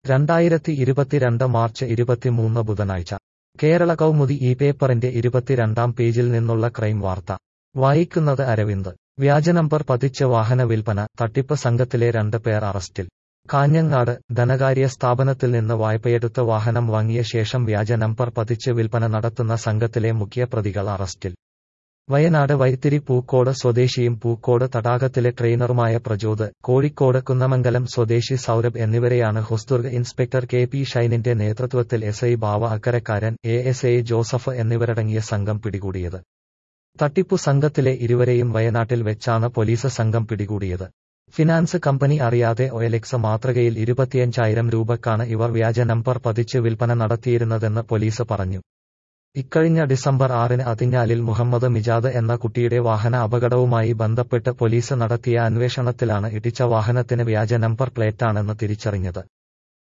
രണ്ടായിരത്തി ഇരുപത്തിരണ്ട് മാർച്ച് ഇരുപത്തിമൂന്ന് ബുധനാഴ്ച കേരള കൗമുദി ഈ പേപ്പറിന്റെ ഇരുപത്തിരണ്ടാം പേജിൽ നിന്നുള്ള ക്രൈം വാർത്ത വായിക്കുന്നത് അരവിന്ദ് വ്യാജ നമ്പർ പതിച്ച് വാഹന വിൽപ്പന തട്ടിപ്പ് സംഘത്തിലെ രണ്ട് പേർ അറസ്റ്റിൽ കാഞ്ഞങ്ങാട് ധനകാര്യ സ്ഥാപനത്തിൽ നിന്ന് വായ്പയെടുത്ത് വാഹനം വാങ്ങിയ ശേഷം വ്യാജ നമ്പർ പതിച്ച് വിൽപ്പന നടത്തുന്ന സംഘത്തിലെ മുഖ്യ പ്രതികൾ അറസ്റ്റിൽ വയനാട് വൈത്തിരി പൂക്കോട് സ്വദേശിയും പൂക്കോട് തടാകത്തിലെ ട്രെയിനറുമായ പ്രചോദ് കോഴിക്കോട് കുന്നമംഗലം സ്വദേശി സൗരഭ് എന്നിവരെയാണ് ഹൊസ്ദുർഗ് ഇൻസ്പെക്ടർ കെ പി ഷൈനിന്റെ നേതൃത്വത്തിൽ S I Bava Akkarakkaran A S I Joseph എന്നിവരടങ്ങിയ സംഘം പിടികൂടിയത് തട്ടിപ്പു സംഘത്തിലെ ഇരുവരെയും വയനാട്ടിൽ വെച്ചാണ് പോലീസ് സംഘം പിടികൂടിയത് ഫിനാൻസ് കമ്പനി അറിയാതെ ഒയലെക്സ് മാതൃകയിൽ ഇരുപത്തിയഞ്ചായിരം രൂപക്കാണ് ഇവർ വ്യാജ നമ്പർ പതിച്ച് വിൽപ്പന നടത്തിയിരുന്നതെന്ന് പോലീസ് പറഞ്ഞു ഇക്കഴിഞ്ഞ ഡിസംബർ ആറിന് അതിഞ്ഞാലിൽ മുഹമ്മദ് മിജാദ് എന്ന കുട്ടിയുടെ വാഹന അപകടവുമായി ബന്ധപ്പെട്ട് പോലീസ് നടത്തിയ അന്വേഷണത്തിലാണ് ഇടിച്ച വാഹനത്തിന് വ്യാജ നമ്പർ പ്ലേറ്റാണെന്ന് തിരിച്ചറിഞ്ഞത്